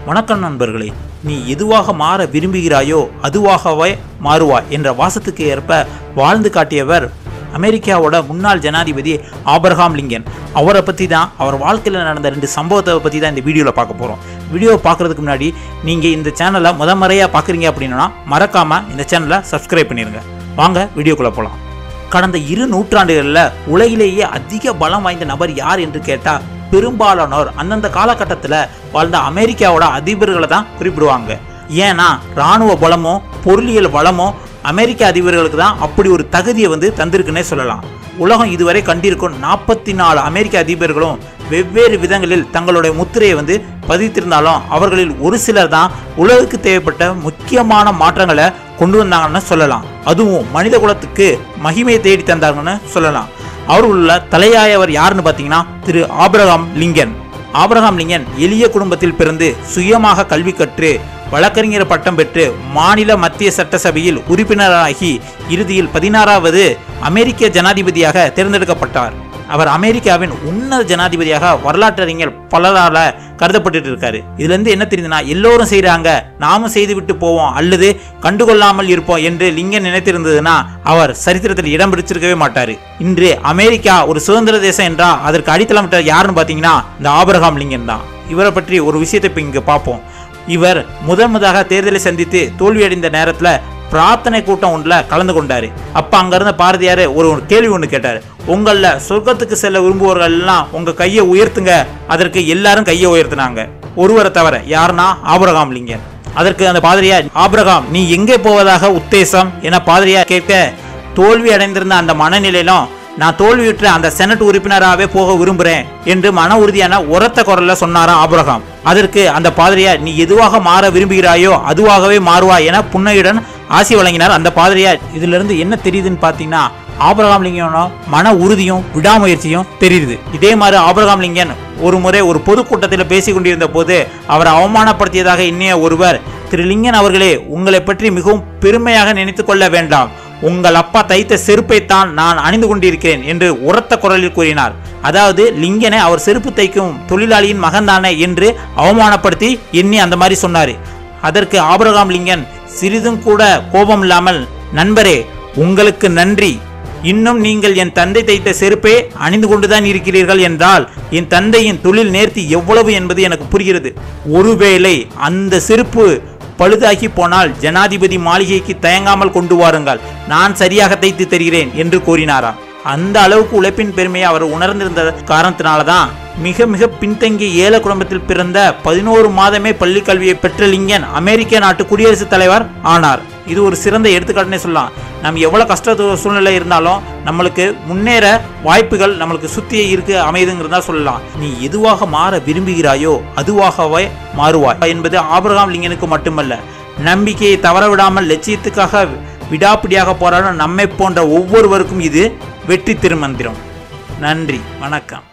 வணக்கம் நண்பர்களே நீ எதுவாக மாற விரும்புகிறாயோ அதுவாகவே மாறுவாய் என்ற வாசத்துக்கு ஏற்ப வாழ்ந்து காட்டியவர் அமெரிக்காவோட முன்னாள் ஜனாதிபதி ஆபரகாம் லிங்கன் அவரை பற்றி தான் அவர் வாழ்க்கையில் நடந்த ரெண்டு சம்பவத்தை பற்றி தான் இந்த வீடியோவில் பார்க்க போகிறோம் வீடியோவை பார்க்குறதுக்கு முன்னாடி நீங்கள் இந்த சேனலை முத முறையாக பார்க்குறீங்க அப்படின்னா மறக்காமல் இந்த சேனலை சப்ஸ்கிரைப் பண்ணிடுங்க வாங்க வீடியோக்குள்ளே போகலாம் கடந்த இரு நூற்றாண்டுகளில் உலகிலேயே அதிக பலம் வாய்ந்த நபர் யார் என்று கேட்டால் பெரும்பாலானோர் அந்தந்த காலகட்டத்தில் வாழ்ந்த அமெரிக்காவோட அதிபர்களை தான் குறிப்பிடுவாங்க ஏன்னா இராணுவ பலமோ பொருளியல் வளமோ அமெரிக்க அதிபர்களுக்கு தான் அப்படி ஒரு தகுதியை வந்து தந்திருக்குன்னே சொல்லலாம் உலகம் இதுவரை கண்டிருக்கும் நாற்பத்தி நாலு அமெரிக்க அதிபர்களும் வெவ்வேறு விதங்களில் தங்களுடைய முத்திரையை வந்து பதித்திருந்தாலும் அவர்களில் ஒரு சிலர் தான் உலகுக்கு தேவைப்பட்ட முக்கியமான மாற்றங்களை கொண்டு வந்தாங்கன்னு சொல்லலாம் அதுவும் மனித குலத்துக்கு மகிமையை தேடி தந்தாங்கன்னு சொல்லலாம் அவர்களுள்ள தலையாயவர் யாருன்னு பார்த்தீங்கன்னா Thiru Abraham Lincoln Abraham Lincoln எளிய குடும்பத்தில் பிறந்து சுயமாக கல்வி கற்று வழக்கறிஞர் பட்டம் பெற்று மாநில மத்திய சட்டசபையில் உறுப்பினராகி இறுதியில் பதினாறாவது அமெரிக்க ஜனாதிபதியாக தேர்ந்தெடுக்கப்பட்டார் அவர் அமெரிக்காவின் உன்னத ஜனாதிபதியாக வரலாற்றறிஞர் பலரால கருதப்பட்டு இருக்காரு இதுல இருந்து என்ன தெரியுதுன்னா எல்லோரும் செய்றாங்க நாமும் செய்து விட்டு போவோம் அல்லது கண்டுகொள்ளாமல் இருப்போம் என்று லிங்கன் நினைத்திருந்ததுன்னா அவர் சரித்திரத்தில் இடம் பிடிச்சிருக்கவே மாட்டாரு இன்று அமெரிக்கா ஒரு சுதந்திர தேசம் என்றா அதற்கு அடித்தளமிட்ட யாருன்னு பார்த்தீங்கன்னா இந்த ஆபரகாம் லிங்கன் தான் இவரை பற்றி ஒரு விஷயத்தை இப்போ இங்கே பார்ப்போம் இவர் முதன் முதலாக தேர்தலை சந்தித்து தோல்வியடைந்த நேரத்தில் பிரார்த்தனை கூட்டம் ஒன்றில் கலந்து கொண்டாரு அப்ப அங்க இருந்த பாரதியார் ஒரு ஒரு கேள்வி ஒன்று கேட்டார் உங்கள சொர்க்கத்துக்கு செல்ல விரும்புபவர்கள் எல்லாம் உங்க கையை உயர்த்துங்க அதற்கு எல்லாரும் கையை உயர்த்தினாங்க ஒருவரை தவிர யாருன்னா ஆபிரகாம் லிங்கன் அதற்கு அந்த பாதிரியார் ஆபிரகாம் நீ எங்கே போவதாக உத்தேசம் என பாதிரியார் கேட்க தோல்வி அடைந்திருந்த அந்த மனநிலையிலும் நான் தோல்வியுற்ற அந்த செனட் உறுப்பினராகவே போக விரும்புகிறேன் என்று மன உறுதியான உரத்த குரல்ல சொன்னாராம் ஆபிரகாம் அதற்கு அந்த பாதிரியார் நீ எதுவாக மாற விரும்புகிறாயோ அதுவாகவே மாறுவாய் என புன்னையுடன் ஆசி வழங்கினார் அந்த பாதிரியார் இதுல இருந்து என்ன தெரியுதுன்னு பார்த்தீங்கன்னா ஆபிரகாம் லிங்கனோ மன உறுதியும் விடாமுயற்சியும் தெரியுது இதே மாதிரி ஆபிரகாம் லிங்கன் ஒரு முறை ஒரு பொதுக்கூட்டத்தில் பேசிக் கொண்டிருந்த போது அவரை அவமானப்படுத்தியதாக எண்ணிய ஒருவர் திரு லிங்கன் அவர்களே உங்களை பற்றி மிகவும் பெருமையாக நினைத்துக் கொள்ள வேண்டாம் உங்கள் அப்பா தைத்த செருப்பைத்தான் நான் அணிந்து கொண்டிருக்கிறேன் என்று உரத்த குரலில் கூறினார் அதாவது லிங்கனை அவர் செருப்பு தைக்கும் தொழிலாளியின் மகன்தானே என்று அவமானப்படுத்தி எண்ணி அந்த மாதிரி சொன்னார் அதற்கு ஆபிரகாம் லிங்கன் சிறிதும் கூட கோபம் இல்லாமல் நண்பரே உங்களுக்கு நன்றி இன்னும் நீங்கள் என் தந்தை தைத்த செருப்பே அணிந்து கொண்டுதான் இருக்கிறீர்கள் என்றால் என் தந்தையின் தொழில் நேர்த்தி எவ்வளவு என்பது எனக்கு புரிகிறது ஒருவேளை அந்த செருப்பு பழுதாகி போனால் ஜனாதிபதி மாளிகைக்கு தயங்காமல் கொண்டு வாருங்கள் நான் சரியாக தைத்து தருகிறேன் என்று கூறினாராம் அந்த அளவுக்கு உழைப்பின் பெருமையை அவர் உணர்ந்திருந்த காரணத்தினால தான் மிக மிக பின்தங்கிய ஏழை குடும்பத்தில் பிறந்த பதினோரு மாதமே பள்ளி கல்வியை பெற்ற லிங்கன் அமெரிக்க நாட்டு குடியரசுத் தலைவர் ஆனார் இது ஒரு சிறந்த எடுத்துக்காட்டுனே சொல்லலாம் நம்ம எவ்வளோ கஷ்ட சூழ்நிலை இருந்தாலும் நம்மளுக்கு முன்னேற வாய்ப்புகள் நம்மளுக்கு சுத்தியே இருக்கு அமையுதுங்கிறதா சொல்லலாம் நீ எதுவாக மாற விரும்புகிறாயோ அதுவாகவே மாறுவாய் என்பது ஆபிரகாம் லிங்கனுக்கு மட்டுமல்ல நம்பிக்கையை தவறவிடாமல் லட்சியத்துக்காக விடாப்பிடியாக போராடும் நம்மை போன்ற ஒவ்வொருவருக்கும் இது வெற்றி திருமந்திரம் நன்றி வணக்கம்